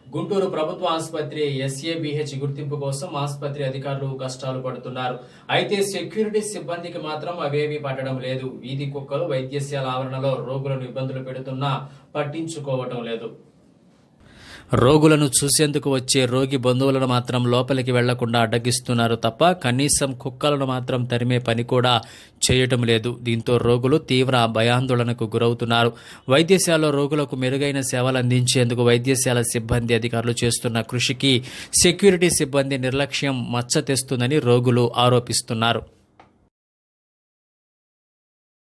గుంటూరు ప్రభుత్వ ఆసుపత్రి ఎస్ఏబిహెచ్ గుర్తింపు కోసం ఆసుపత్రి అధికారులు కష్టాలు పడుతున్నారు అయితే సెక్యూరిటీ సిబ్బందికి మాత్రం అవేమీ పట్టడం లేదు వీధి కుక్కలు వైద్యశాల ఆవరణలో రోగులను ఇబ్బందులు పెడుతున్నా పట్టించుకోవటం లేదు రోగులను చూసేందుకు వచ్చే రోగి బంధువులను మాత్రం లోపలికి వెళ్లకుండా అడ్డగిస్తున్నారు తప్ప కనీసం కుక్కలను మాత్రం తరిమే పని కూడా చేయటం లేదు దీంతో రోగులు తీవ్ర భయాందోళనకు గురవుతున్నారు వైద్యశాలలో రోగులకు మెరుగైన సేవలు అందించేందుకు వైద్యశాల సిబ్బంది అధికారులు చేస్తున్న కృషికి సెక్యూరిటీ సిబ్బంది నిర్లక్ష్యం మచ్చ తెస్తుందని రోగులు ఆరోపిస్తున్నారు